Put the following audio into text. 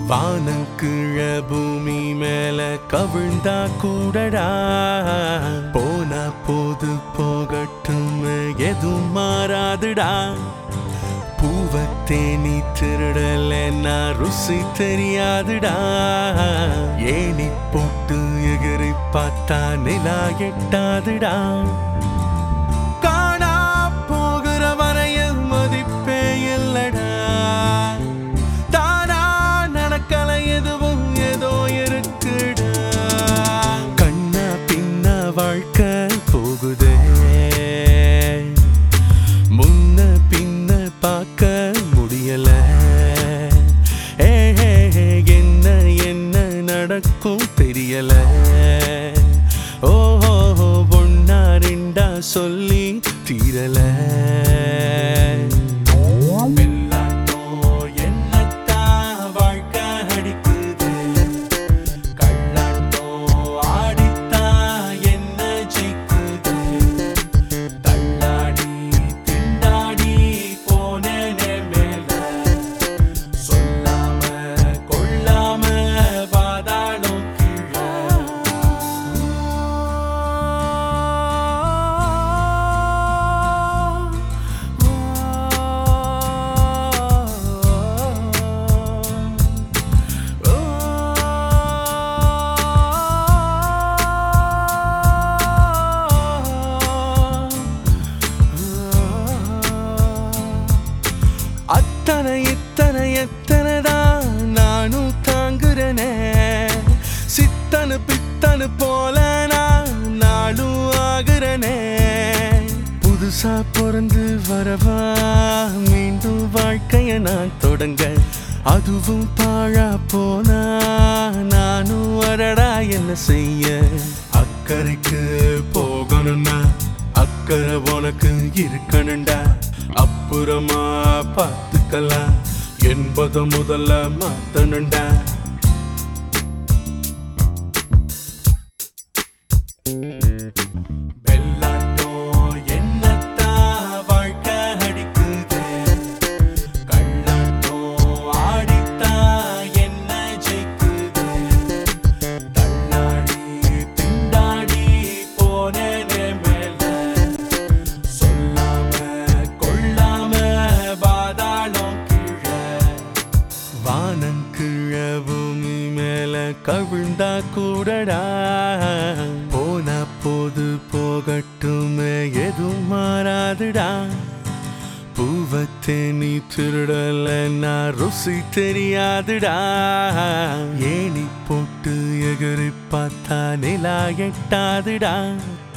வானங்கீழ பூமி மேல கவிழ்ந்தா கூடடா போனா போது போகட்டும் எதுவும் மாறாதுடா பூவத்தே நீ திருடல நான் ருசி தெரியாதுடா ஏனி போட்டு எகிரி பார்த்தா நிலா எட்டாதுடா காணா போகிற வரையில் மதிப்பே இல்லடா தானா நடக்கல எதுவும் ஏதோ இருக்குடா கண்ண பின்ன வாழ்க்கை போகுதே முன்ன பின்ன பார்க்க முடியல ஏ, ஏ, ஏ, என்ன என்ன நடக்கும் தெரியல ஓஹோ ஒன்னா ரெண்டா சொல்லி தீரல வெள்ளாட்டோ என்னத்தான் வாழ்க்கை அடிக்குது கள்ளாட்டோ ஆடித்தான் என்ன ஜெயிக்குது தள்ளாடி திண்டாடி போனேனே மேல சொல்லாம கொள்ளாம பாதாளம் அத்தனை இத்தனை எத்தனை தான் நானும் தாங்குறனே சித்தனு பித்தனு போல நான் நாளும் ஆகுறனே புதுசா பிறந்து வரவா மீண்டும் வாழ்க்கைய நான் தொடங்க அதுவும் பாழா போனா நானும் வரடா என்ன செய்ய அக்கறைக்கு போகணும்னா அக்கறை உனக்கு இருக்கணும்டா அப்புறமா பார்த்துக்கலாம் என்பதை முதல்ல மாத்தணும்டா வெள்ளாட்டோ என்னத்தான் வாழ்க்கை அடிக்குது கள்ளாட்டோ ஆடித்தான் என்ன ஜெயிக்குது தள்ளாடி திண்டாடி போனேனே மேல சொல்லாம கொள்ளாம பாதாளம் கீழே வானம் கீழ பூமி மேல கவிழ்ந்தா கூடடா போன போது போகட்டும் எதுவும் மாறாதுடா பூவத்தே நீ திருடல நான் ருசி தெரியாதுடா ஏனி போட்டு எகிரி பார்த்தா நிலா எட்டாதுடா